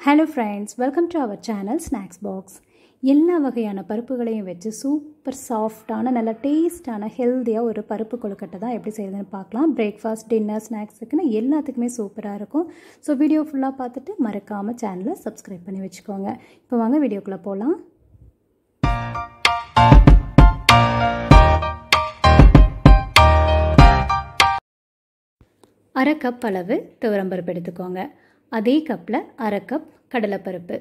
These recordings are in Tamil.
hello friends welcome to our channel snacks box எல்லா வகையான பருப்புகளையும் வச்சு சூப்பர் சாஃப்டான நல்ல டேஸ்டான ஹெல்த்தியாக ஒரு பருப்பு கொழுக்கட்டை தான் எப்படி செய்யுதுன்னு பார்க்கலாம் பிரேக்ஃபாஸ்ட் டின்னர் ஸ்நாக்ஸுக்குன்னு எல்லாத்துக்குமே சூப்பராக இருக்கும் ஸோ வீடியோ ஃபுல்லாக பார்த்துட்டு மறக்காமல் சேனலை சப்ஸ்கிரைப் பண்ணி வச்சுக்கோங்க இப்போ வாங்க வீடியோக்குள்ளே போகலாம் அரை கப் அளவு துவரம்பருப்பு எடுத்துக்கோங்க அதே கப்பில் அரை கப் கடலைப்பருப்பு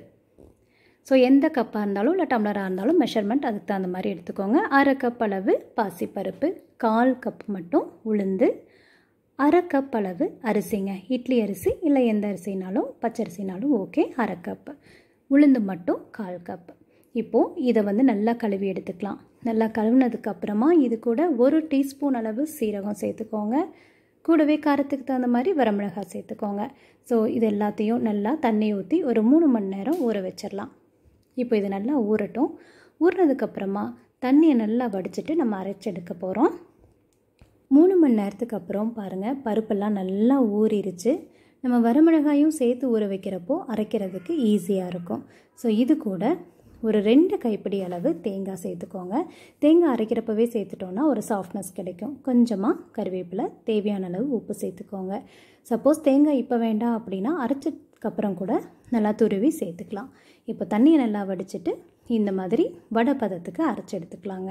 ஸோ எந்த கப்பாக இருந்தாலும் இல்லை டம்ளராக இருந்தாலும் மெஷர்மெண்ட் அதுக்கு தகுந்த மாதிரி எடுத்துக்கோங்க அரை கப் அளவு பாசிப்பருப்பு கால் கப் மட்டும் உளுந்து அரை கப் அளவு அரிசிங்க இட்லி அரிசி இல்லை எந்த அரிசினாலும் பச்சரிசினாலும் ஓகே அரை கப் உளுந்து மட்டும் கால் கப் இப்போது இதை வந்து நல்லா கழுவி எடுத்துக்கலாம் நல்லா கழுவினதுக்கு அப்புறமா இது கூட ஒரு டீஸ்பூன் அளவு சீரகம் சேர்த்துக்கோங்க கூடவே காரத்துக்கு தகுந்த மாதிரி வரமிளகாய் சேர்த்துக்கோங்க ஸோ இது எல்லாத்தையும் நல்லா தண்ணி ஊற்றி ஒரு மூணு மணி நேரம் ஊற வச்சிடலாம் இப்போ இது நல்லா ஊறட்டும் ஊறினதுக்கப்புறமா தண்ணியை நல்லா வடிச்சிட்டு நம்ம அரைச்செடுக்க போகிறோம் மூணு மணி நேரத்துக்கு அப்புறம் பாருங்கள் பருப்பெல்லாம் நல்லா ஊறிடுச்சு நம்ம வரமிளகாயும் சேர்த்து ஊற வைக்கிறப்போ அரைக்கிறதுக்கு ஈஸியாக இருக்கும் ஸோ இது கூட ஒரு ரெண்டு கைப்பிடி அளவு தேங்காய் சேர்த்துக்கோங்க தேங்காய் அரைக்கிறப்பவே சேர்த்துட்டோன்னா ஒரு சாஃப்ட்னஸ் கிடைக்கும் கொஞ்சமாக கருவேப்பிலை தேவையான அளவு உப்பு சேர்த்துக்கோங்க சப்போஸ் தேங்காய் இப்போ வேண்டாம் அப்படின்னா அரைச்சதுக்கப்புறம் கூட நல்லா துருவி சேர்த்துக்கலாம் இப்போ தண்ணியை நல்லா வடிச்சிட்டு இந்த மாதிரி வடை பதத்துக்கு அரைச்சி எடுத்துக்கலாங்க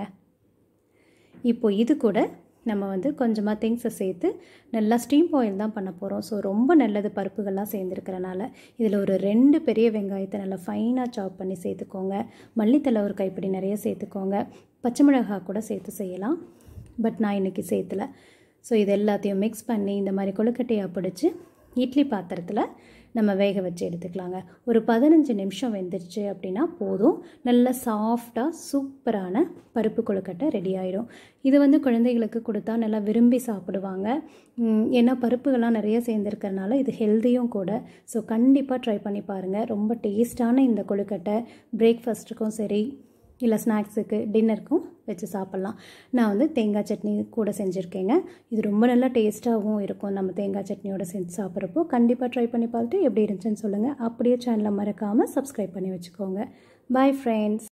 இப்போது இது கூட நம்ம வந்து கொஞ்சமாக திங்ஸை சேர்த்து நல்லா ஸ்டீம் ஆயில் தான் பண்ண போகிறோம் ஸோ ரொம்ப நல்லது பருப்புகள்லாம் சேர்ந்துருக்கிறனால இதில் ஒரு ரெண்டு பெரிய வெங்காயத்தை நல்லா ஃபைனாக சாப் பண்ணி சேர்த்துக்கோங்க மல்லித்தலை ஒரு கைப்பிடி நிறைய சேர்த்துக்கோங்க பச்சை மிளகாய் கூட சேர்த்து செய்யலாம் பட் நான் இன்றைக்கி சேர்த்துல ஸோ இது எல்லாத்தையும் மிக்ஸ் பண்ணி இந்த மாதிரி கொழுக்கட்டையாக பிடிச்சி இட்லி பாத்திரத்தில் நம்ம வேக வச்சு எடுத்துக்கலாங்க ஒரு பதினஞ்சு நிமிஷம் வெந்துருச்சு அப்படின்னா போதும் நல்ல சாஃப்டாக சூப்பரான பருப்பு கொழுக்கட்டை ரெடி ஆயிடும் இது வந்து குழந்தைகளுக்கு கொடுத்தா நல்லா விரும்பி சாப்பிடுவாங்க ஏன்னா பருப்புகள்லாம் நிறைய சேர்ந்துருக்கறனால இது ஹெல்த்தியும் கூட ஸோ கண்டிப்பாக ட்ரை பண்ணி பாருங்கள் ரொம்ப டேஸ்டான இந்த கொழுக்கட்டை பிரேக்ஃபாஸ்ட்டுக்கும் சரி இல்லை ஸ்நாக்ஸுக்கு டின்னருக்கும் வச்சு சாப்பிட்லாம் நான் வந்து தேங்காய் சட்னி கூட செஞ்சுருக்கேங்க இது ரொம்ப நல்லா டேஸ்ட்டாகவும் இருக்கும் நம்ம தேங்காய் சட்னியோட செஞ்சு சாப்பிட்றப்போ கண்டிப்பாக ட்ரை பண்ணி பார்த்துட்டு எப்படி இருந்துச்சுன்னு சொல்லுங்கள் அப்படியே சேனலை மறக்காமல் சப்ஸ்கிரைப் பண்ணி வச்சுக்கோங்க பாய் ஃப்ரெண்ட்ஸ்